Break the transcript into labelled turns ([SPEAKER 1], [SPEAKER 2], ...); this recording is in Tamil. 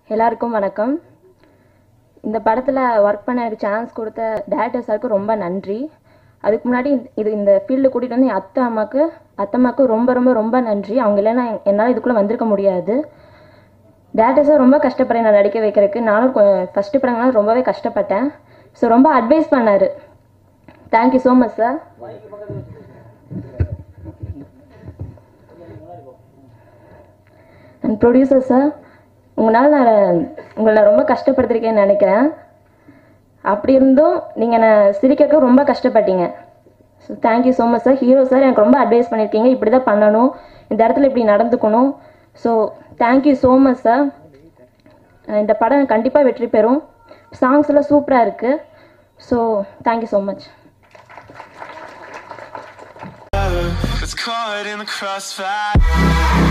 [SPEAKER 1] எல்லாருக்கும் வணக்கம் இந்த படத்தில் ஒர்க் பண்ண எனக்கு சான்ஸ் கொடுத்த டேரக்டர் சாருக்கு ரொம்ப நன்றி அதுக்கு முன்னாடி இது இந்த ஃபீல்டு கூட்டிகிட்டு வந்து என் அத்தை அம்மாவுக்கு அத்தம்மாவுக்கு ரொம்ப ரொம்ப ரொம்ப நன்றி அவங்க இல்லைன்னா என்னால் இதுக்குள்ளே வந்திருக்க முடியாது டேரக்டர் சார் ரொம்ப கஷ்டப்படுறேன் நான் நடிக்க வைக்கிறதுக்கு நானும் ஃபஸ்ட்டு படங்கள்லாம் ரொம்பவே கஷ்டப்பட்டேன் ஸோ ரொம்ப அட்வைஸ் பண்ணார் thank you so much sir and producer sir உங்களால் நான் உங்களை நான் ரொம்ப கஷ்டப்படுத்திருக்கேன்னு நினைக்கிறேன் அப்படி இருந்தும் நீங்கள் என்னை சிரிக்கிறதுக்கு ரொம்ப கஷ்டப்பட்டீங்க so thank you so much sir hero sir எனக்கு ரொம்ப அட்வைஸ் பண்ணியிருக்கீங்க இப்படி தான் பண்ணணும் இந்த இடத்துல இப்படி நடந்துக்கணும் so thank you so much sir இந்த படம் கண்டிப்பாக வெற்றி பெறும் சாங்ஸ் எல்லாம் சூப்பராக இருக்குது so thank you so much
[SPEAKER 2] It's caught in the crossfire.